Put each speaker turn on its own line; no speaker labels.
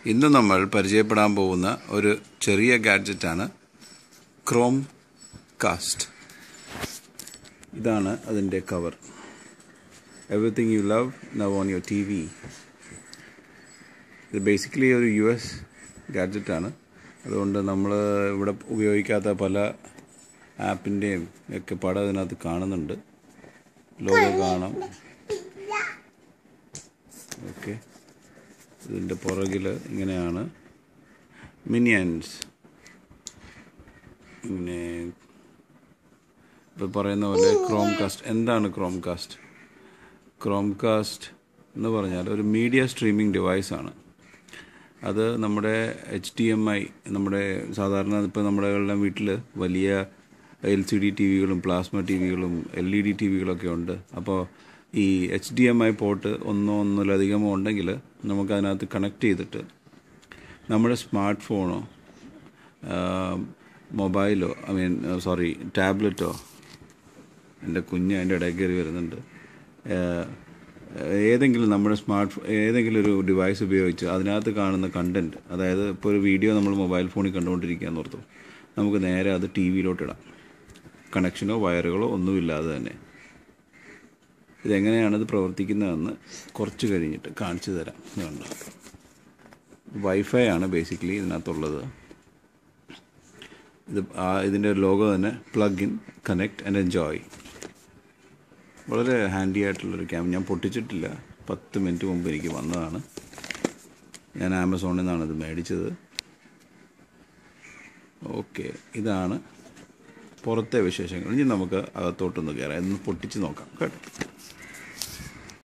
ഇന്ന് നമ്മൾ പരിചയപ്പെടാൻ പോകുന്ന ഒരു ചെറിയ ഗാഡ്ജറ്റാണ് ക്രോം കാസ്റ്റ് ഇതാണ് അതിൻ്റെ cover everything you love now on your T V ഇത് ബേസിക്കലി ഒരു യു എസ് ഗാഡ്ജറ്റാണ് അതുകൊണ്ട് നമ്മൾ ഇവിടെ ഉപയോഗിക്കാത്ത പല ആപ്പിൻ്റെയും ഒക്കെ പടം അതിനകത്ത് കാണുന്നുണ്ട് ലോഗോ കാണാം ഓക്കെ ഇതിൻ്റെ പുറകിൽ ഇങ്ങനെയാണ് മിനിയൻസ് പിന്നെ ഇപ്പോൾ പറയുന്ന പോലെ ക്രോം കാസ്റ്റ് എന്താണ് ക്രോം കാസ്റ്റ് ക്രോം കാസ്റ്റ് എന്ന് പറഞ്ഞാൽ ഒരു മീഡിയ സ്ട്രീമിംഗ് ഡിവൈസാണ് അത് നമ്മുടെ എച്ച് ഡി എം ഐ നമ്മുടെ സാധാരണ ഇപ്പോൾ നമ്മുടെ എല്ലാം വീട്ടിൽ വലിയ എൽ സി ഡി ടി വികളും പ്ലാസ്മ ടി വികളും എൽ ഇ ഡി ടി വികളൊക്കെ ഉണ്ട് അപ്പോൾ ഈ H D M I port ഒന്നോ ഒന്നിലധികമോ ഉണ്ടെങ്കിൽ നമുക്ക് അതിനകത്ത് കണക്ട് ചെയ്തിട്ട് നമ്മുടെ സ്മാർട്ട് ഫോണോ മൊബൈലോ ഐ മീൻ സോറി ടാബ്ലറ്റോ എൻ്റെ കുഞ്ഞ് അതിൻ്റെ ഇടയിൽ കയറി വരുന്നുണ്ട് ഏതെങ്കിലും നമ്മുടെ സ്മാർട്ട് ഫോ ഏതെങ്കിലും ഒരു ഡിവൈസ് ഉപയോഗിച്ച് അതിനകത്ത് കാണുന്ന കണ്ടൻറ്റ് അതായത് ഇപ്പോൾ ഒരു വീഡിയോ നമ്മൾ മൊബൈൽ ഫോണിൽ കണ്ടുകൊണ്ടിരിക്കുകയെന്ന് ഓർത്തു നമുക്ക് നേരെ അത് ടി വിയിലോട്ട് ഇടാം കണക്ഷനോ വയറുകളോ ഒന്നുമില്ലാതെ തന്നെ ഇതെങ്ങനെയാണ് ഇത് പ്രവർത്തിക്കുന്നതെന്ന് കുറച്ച് കഴിഞ്ഞിട്ട് കാണിച്ചു തരാം ഇതുണ്ട് വൈഫൈ ആണ് ബേസിക്കലി ഇതിനകത്തുള്ളത് ഇത് ആ ഇതിൻ്റെ ലോഗോ തന്നെ plug in connect and enjoy വളരെ ഹാൻഡി ആയിട്ടുള്ളൊരു ക്യാം ഞാൻ പൊട്ടിച്ചിട്ടില്ല പത്ത് മിനിറ്റ് മുമ്പ് എനിക്ക് വന്നതാണ് ഞാൻ ആമസോണിൽ നിന്നാണ് ഇത് മേടിച്ചത് ഓക്കെ ഇതാണ് പുറത്തെ വിശേഷങ്ങൾ ഇനി നമുക്ക് അകത്തോട്ടൊന്ന് കയറാം ഇന്ന് പൊട്ടിച്ച് നോക്കാം കേട്ടോ